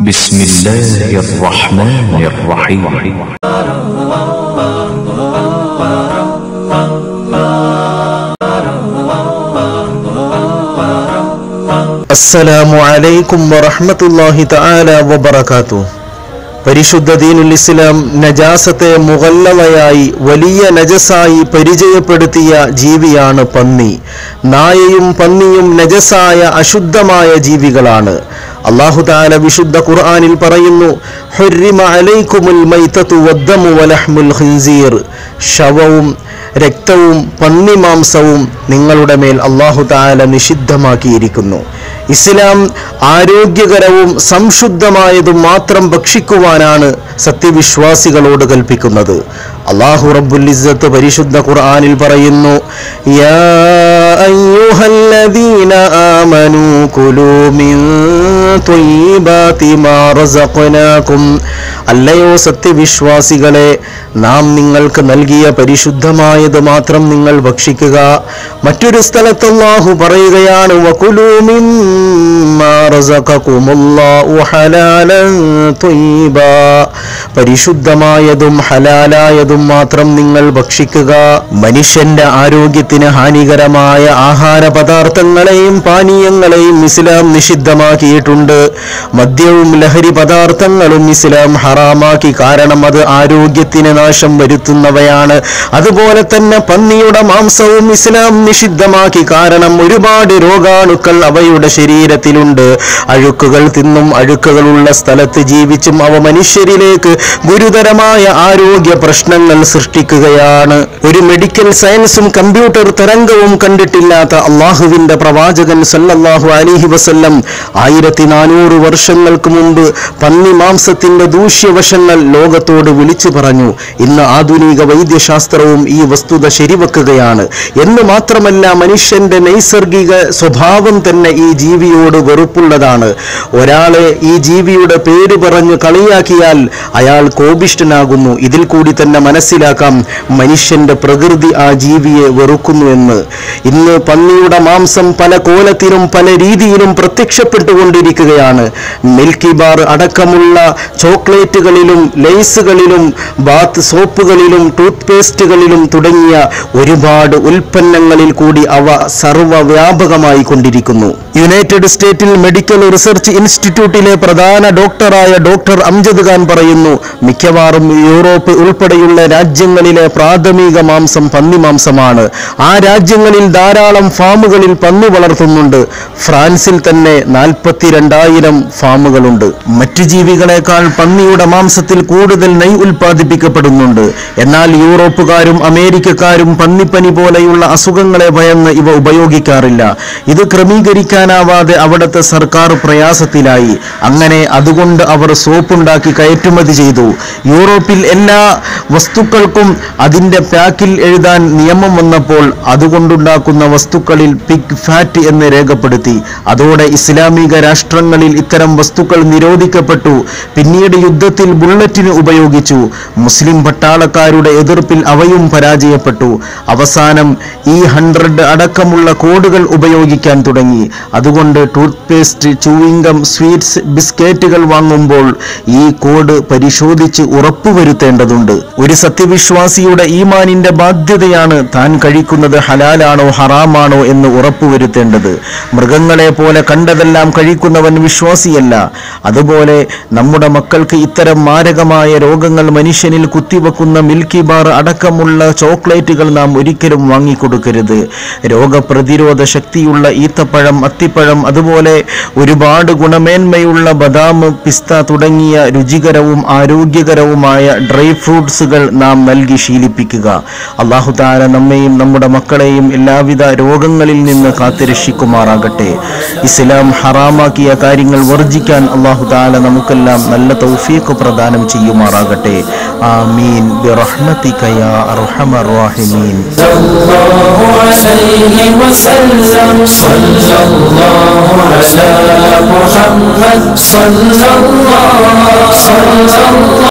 بسم الله الرحمن الرحيم അസ്സലാമു അലൈക്കും വറഹ്മത്തുള്ളാഹി തആല വബറകാത്തു പരിശുദ്ധ ദീനുൽ ഇസ്ലാം നജാസത്തെ മുഗല്ലളയായി വലിയ നജസായി പരിചയപ്പെടുത്തിയ ജീവിയാണ് പന്നി നായയും പന്നിയും നജസായ അശുദ്ധമായ ജീവികളാണ് അള്ളാഹു താല വിശുദ്ധ ഖുർആനിൽ പറയുന്നു ഹുർരിമ അലൈക്കുമുൽ മൈതതു വദ്ദമു വലഹ്മുൽ ഖിൻസീർ ശവവും രക്തവും പന്നിമാംസവും നിങ്ങളുടെ മേൽ അള്ളാഹു താല നിഷിദ്ധമാക്കിയിരിക്കുന്നു ഇസ്ലാം ആരോഗ്യകരവും സംശുദ്ധമായതും മാത്രം ഭക്ഷിക്കുവാനാണ് സത്യവിശ്വാസികളോട് കൽപ്പിക്കുന്നത് അള്ളാഹു റബ്ബുൽ ഇസ്സത്ത് പരിശുദ്ധ ഖുർആനിൽ പറയുന്നു യാ അയ്യുഹല്ലദീന ആമനൂ കുലൂ മിൻ ത്വയ്യിബാതി മാ റസഖ്നാകും അല്ലയോ സത്യവിശ്വാസികളെ നാം നിങ്ങൾക്ക് നൽകിയ പരിശുദ്ധമായത് മാത്രം നിങ്ങൾ ഭക്ഷിക്കുക മറ്റൊരു സ്ഥലത്ത് അല്ലാഹു പറയുകയാണ് വകുലൂ മിമ്മാ റസഖകുമുല്ലാഹു ഹലാലൻ ത്വയ്യിബാ പരിശുദ്ധമായതും ഹലാലായതും മാത്രം നിങ്ങൾ ഭക്ഷിക്കുക മനുഷ്യന്റെ ആരോഗ്യത്തിന് ഹാനികരമായ ആഹാര പദാർത്ഥങ്ങളെയും പാനീയങ്ങളെയും ഇസ്ലാം നിഷിദ്ധമാക്കിയിട്ടുണ്ട് മദ്യവും ലഹരി പദാർത്ഥങ്ങളും ഇസ്ലാം ഹറാമാക്കി കാരണം അത് ആരോഗ്യത്തിന് നാശം വരുത്തുന്നവയാണ് അതുപോലെ തന്നെ പന്നിയുടെ മാംസവും ഇസ്ലാം നിഷിദ്ധമാക്കി കാരണം ഒരുപാട് രോഗാണുക്കൾ അവയുടെ ശരീരത്തിലുണ്ട് അഴുക്കുകൾ തിന്നും അഴുക്കുകളുള്ള സ്ഥലത്ത് ജീവിച്ചും അവ മനുഷ്യരിലേക്ക് ഗുരുതരമായ ആരോഗ്യ പ്രശ്നങ്ങൾ സൃഷ്ടിക്കുകയാണ് ഒരു മെഡിക്കൽ സയൻസും കമ്പ്യൂട്ടർ തരംഗവും കണ്ടിട്ടില്ലാത്ത അള്ളാഹുവിന്റെ പ്രവാചകൻ സല്ലല്ലാഹു അലിഹി വസല്ലം ആയിരത്തി നാനൂറ് വർഷങ്ങൾക്ക് മുമ്പ് പന്നി മാംസത്തിന്റെ ദൂഷ്യവശങ്ങൾ ലോകത്തോട് വിളിച്ചു പറഞ്ഞു ഇന്ന് ആധുനിക വൈദ്യശാസ്ത്രവും ഈ വസ്തുത ശരിവെക്കുകയാണ് എന്ന് മാത്രമല്ല മനുഷ്യന്റെ നൈസർഗിക സ്വഭാവം തന്നെ ഈ ജീവിയോട് വെറുപ്പുള്ളതാണ് ഒരാളെ ഈ ജീവിയുടെ പേര് പറഞ്ഞ് കളിയാക്കിയാൽ അയാൾ കോപിഷ്ഠനാകുന്നു ഇതിൽ കൂടി തന്നെ മനസ്സിലാക്കാം മനുഷ്യന്റെ പ്രകൃതി ആ ജീവിയെ വെറുക്കുന്നു എന്ന് ഇന്ന് പന്നിയുടെ മാംസം പല കോലത്തിലും പല രീതിയിലും പ്രത്യക്ഷപ്പെട്ടുകൊണ്ടിരിക്കുകയാണ് മിൽക്കി ബാർ അടക്കമുള്ള ചോക്ലേറ്റുകളിലും ലേസുകളിലും ബാത്ത് സോപ്പുകളിലും ടൂത്ത് പേസ്റ്റുകളിലും തുടങ്ങിയ ഒരുപാട് ഉൽപ്പന്നങ്ങളിൽ കൂടി അവ സർവ്വവ്യാപകമായി കൊണ്ടിരിക്കുന്നു യുണൈറ്റഡ് സ്റ്റേറ്റിൽ മെഡിക്കൽ റിസർച്ച് ഇൻസ്റ്റിറ്റ്യൂട്ടിലെ പ്രധാന ഡോക്ടറായ ഡോക്ടർ അംജദ് ഖാൻ പറയുന്നു മിക്കവാറും യൂറോപ്പ് ഉൾപ്പെടെയുള്ള രാജ്യങ്ങളിലെ പ്രാഥമിക മാംസം പന്നി മാംസമാണ് ആ രാജ്യങ്ങളിൽ ധാരാളം ഫാമുകളിൽ പന്നി വളർത്തുന്നുണ്ട് ഫ്രാൻസിൽ തന്നെ നാൽപ്പത്തിരണ്ടായിരം ഫാമുകളുണ്ട് മറ്റു ജീവികളെക്കാൾ പന്നിയുടെ മാംസത്തിൽ കൂടുതൽ നെയ് ഉൽപ്പാദിപ്പിക്കപ്പെടുന്നുണ്ട് എന്നാൽ യൂറോപ്പുകാരും അമേരിക്കക്കാരും പന്നിപ്പനി പോലെയുള്ള അസുഖങ്ങളെ ഭയന്ന് ഇവ ഉപയോഗിക്കാറില്ല ഇത് ക്രമീകരിക്കാനാവാതെ അവിടുത്തെ സർക്കാർ പ്രയാസത്തിലായി അങ്ങനെ അതുകൊണ്ട് അവർ സോപ്പുണ്ടാക്കി കയറ്റുമതി ചെയ്തു യൂറോപ്പിൽ എല്ലാ വസ്തുക്കൾക്കും അതിന്റെ പാക്കിൽ എഴുതാൻ നിയമം വന്നപ്പോൾ അതുകൊണ്ടുണ്ടാക്കുന്ന വസ്തുക്കളിൽ പിഗ് ഫാറ്റ് എന്ന് രേഖപ്പെടുത്തി അതോടെ ഇസ്ലാമിക രാഷ്ട്രങ്ങളിൽ ഇത്തരം വസ്തുക്കൾ നിരോധിക്കപ്പെട്ടു പിന്നീട് യുദ്ധത്തിൽ ബുള്ളറ്റിന് ഉപയോഗിച്ചു മുസ്ലിം പട്ടാളക്കാരുടെ എതിർപ്പിൽ അവയും പരാജയപ്പെട്ടു അവസാനം ഈ ഹൺഡ്രഡ് അടക്കമുള്ള കോഡുകൾ ഉപയോഗിക്കാൻ തുടങ്ങി അതുകൊണ്ട് ടൂത്ത് പേസ്റ്റ് ചൂവിംഗം സ്വീറ്റ്സ് ബിസ്ക്കറ്റുകൾ വാങ്ങുമ്പോൾ ഈ കോഡ് പരിശോധിച്ച് ഉറപ്പുവരുത്തേണ്ടതുണ്ട് ഒരു സത്യവിശ്വാസിയുടെ ഈമാനിന്റെ ബാധ്യതയാണ് താൻ കഴിക്കുന്നത് ഹലാലാണോ ഹറാമാണോ എന്ന് ഉറപ്പുവരുത്തേണ്ടത് മൃഗങ്ങളെ പോലെ കണ്ടതെല്ലാം കഴിക്കുന്നവൻ വിശ്വാസിയല്ല അതുപോലെ നമ്മുടെ മക്കൾക്ക് ഇത്തരം മാരകമായ രോഗങ്ങൾ മനുഷ്യനിൽ കുത്തിവെക്കുന്ന മിൽക്കി ബാർ അടക്കമുള്ള ചോക്ലേറ്റുകൾ നാം ഒരിക്കലും വാങ്ങിക്കൊടുക്കരുത് രോഗപ്രതിരോധ ശക്തിയുള്ള ഈത്തപ്പഴം അത്തിപ്പഴം അതുപോലെ ഒരുപാട് ഗുണമേന്മയുള്ള ബദാം പിസ്ത തുടങ്ങിയ രുചികരവും ആരോഗ്യകരവുമായ ഡ്രൈ ഫ്രൂട്ട്സുകൾ നാം നൽകി ശീലിപ്പിക്കുക അള്ളാഹു താര നമ്മെയും നമ്മുടെ മക്കളെയും എല്ലാവിധ രോഗങ്ങളിൽ നിന്ന് കാത്തുരക്ഷിക്കുമാറാകട്ടെ ഇസ്ലാം ഹറാമാക്കിയ കാര്യങ്ങൾ വർജിക്കാൻ അള്ളാഹു താല നമുക്കെല്ലാം നല്ല തൗഫീഖ് പ്രദാനം ചെയ്യുമാറാകട്ടെ ആമീൻ ബിറഹ്മതിക യാ അർഹമർ റഹീമീൻ عليه وسلم صلى الله على محمد صلى الله صلى الله